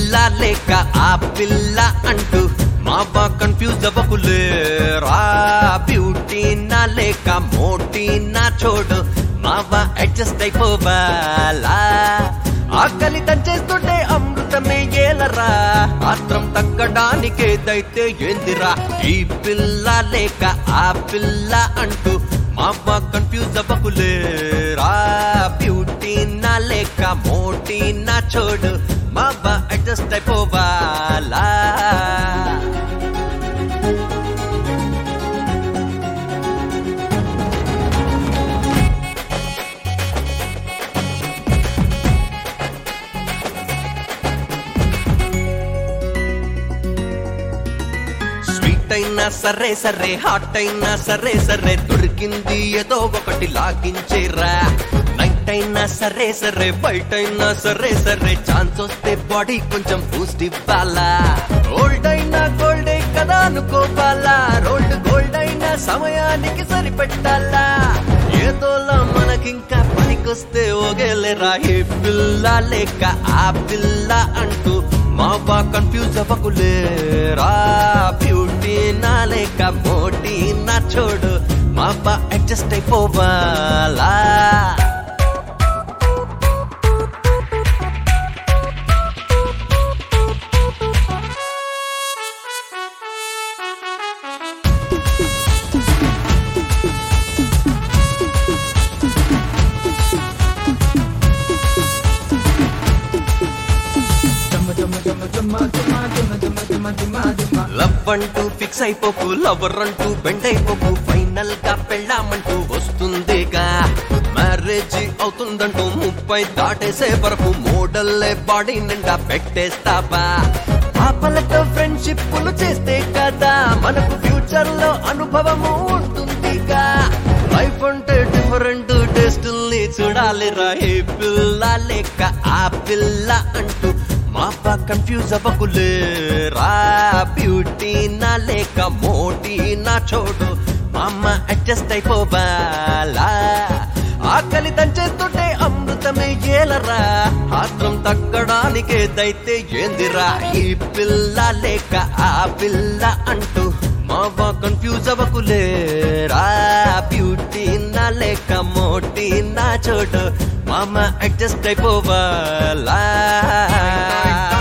పిల్ల లేక ఆ పిల్ల అంటూ మావా కన్ఫ్యూజ్ అవ్వకులేరా బ్యూటీ నా లేక మోటీ నా చోడు మావా అడ్జస్ట్ అయిపోవాలా ఆకలి దంచేస్తుంటే అమృతమే ఏలరా ఆత్రం తగ్గడానికేదైతే ఏందిరా ఈ పిల్ల లేక ఆ పిల్ల అంటూ మావా కన్ఫ్యూజ్ అవ్వకులేరా బ్యూటీ నా లేక మోటీ నా చోడు మావా అడ్జస్ట్ అయిపోవాలా స్వీట్ అయినా సరే సరే హాట్ అయినా సరే సరే దొరికింది ఏదో ఒకటి లాగించేరా నైట్ అయినా సరే సరే బయట అయినా సరే సరే ఛాన్స్ వస్తే బాడీ కొంచెం బూస్ట్ ఇవ్వాలా గోల్డ్ అయినా గోల్డే కదా అనుకోవాలా రోల్డ్ గోల్డ్ అయినా సమయానికి సరిపెట్టాలా ఏదోలా మనకింకా పనికొస్తే ఓగేలేరా ఏ పిల్ల లేక ఆ పిల్ల అంటూ మావా కన్ఫ్యూజ్ అవ్వకులేరా బ్యూటీ నా లేక మోటీ నా చోడు మావా అడ్జస్ట్ అయిపోవాలా లవ్ అంటూ ఫిక్స్ అయిపోకు లవర్ అంటూ బెండ్ అయిపోకు ఫైనల్ గా పెళ్ళామంటూ వస్తుందిగా మ్యారేజ్ అవుతుందంటూ ముప్పై దాటేసే వరకు మోడల్లే బాడీ నిండా పెట్టేస్తావా పాపలతో ఫ్రెండ్షిప్లు చేస్తే కదా మనకు ఫ్యూచర్ లో అనుభవము ఉంటుందిగా లైఫ్ అంటే డిఫరెంట్ టేస్టుల్ని చూడాలిరా ఏ పిల్ల లేక ఆ పిల్ల అంటూ మాపా కన్ఫ్యూజ్ అవ్వకులేరా బ్యూటీ నా లేక మోటీ నా చోటు మామ అడ్జస్ట్ అయిపోవాలా ఆకలి దంచేస్తుంటే అమృతమే ఏలరా ఆత్రం తగ్గడానికేదైతే ఏందిరా ఈ పిల్ల లేక ఆ పిల్ల అంటూ మావా కన్ఫ్యూజ్ అవ్వకులేరా బ్యూటీ నా లేక మోటీ నా చోటు మామ అడ్జస్ట్ అయిపోవాలా